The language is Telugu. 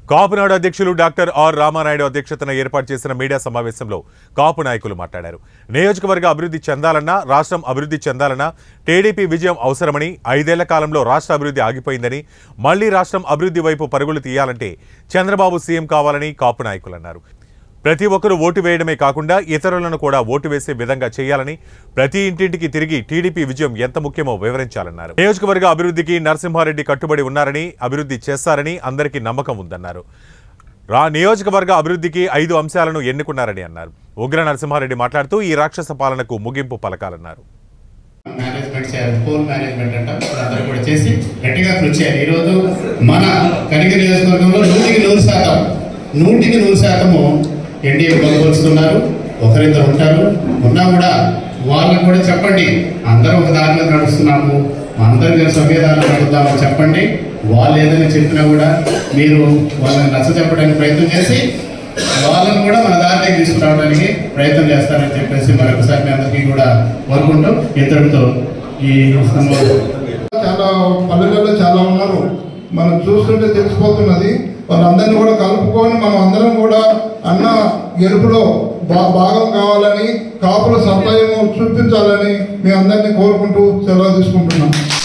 కాపునాడు అధ్యక్షులు డాక్టర్ ఆర్ రామానాయుడు అధ్యక్షతన ఏర్పాటు చేసిన మీడియా సమావేశంలో కాపు నాయకులు మాట్లాడారు నియోజకవర్గ అభివృద్ధి చెందాలన్నా రాష్ట్రం అభివృద్ధి చెందాలన్నా టీడీపీ విజయం అవసరమని ఐదేళ్ల కాలంలో రాష్ట్ర అభివృద్ధి ఆగిపోయిందని మళ్లీ రాష్ట్రం అభివృద్ధి వైపు పరుగులు తీయాలంటే చంద్రబాబు సీఎం కావాలని కాపు నాయకులు అన్నారు ప్రతి ఒక్కరూ ఓటు వేయడమే కాకుండా ఇతరులను కూడా ఓటు వేసే విధంగా చేయాలని ప్రతి ఇంటింటికి తిరిగి టీడీపీ విజయం ఎంత ముఖ్యమో వివరించాలన్నారు నియోజకవర్గ అభివృద్ధికి నరసింహారెడ్డి కట్టుబడి ఉన్నారని అభివృద్ధి చేస్తారని అందరికీ నమ్మకం ఉందన్నారు రా నియోజకవర్గ అభివృద్ధికి ఐదు అంశాలను ఎన్నుకున్నారని అన్నారు ఉగ్ర నరసింహారెడ్డి మాట్లాడుతూ ఈ రాక్షస పాలనకు ముగింపు పలకాలన్నారు మేనేజ్మెంట్ చేయాలి పోల్ మేనేజ్మెంట్ అంట అందరూ కూడా చేసి గట్టిగా కృషి చేయాలి ఈరోజు మన కనిక నియోజకవర్గంలో నూటికి నూరు శాతం నూటికి నూరు శాతము ఎన్డీఏ బలపరుస్తున్నారు ఒకరిద్దరు ఉంటారు ఉన్నా కూడా వాళ్ళకు కూడా చెప్పండి అందరూ ఒక దారిలో నడుస్తున్నాము అందరూ కలిసి ఒకే దారిలో నడుద్దామని చెప్పండి వాళ్ళు ఏదైనా చెప్పినా కూడా మీరు వాళ్ళని నచ్చ చెప్పడానికి ప్రయత్నం చేసి వాళ్ళని కూడా మన దారిలోకి తీసుకురావడానికి ప్రయత్నం చేస్తారని చెప్పేసి మరొకసారి మీ అందరికీ కూడా కోరుకుంటూ ఇద్దరితో ఈ సంభవం చాలా పల్లెలలో చాలా ఉన్నారు మనం చూస్తుంటే తెలిసిపోతున్నది వాళ్ళందరినీ కూడా కలుపుకొని మనం అందరం కూడా అన్న గెలుపులో బా భాగం కావాలని కాపుల సహాయము చూపించాలని మీ అందరినీ కోరుకుంటూ సెలవు తీసుకుంటున్నాం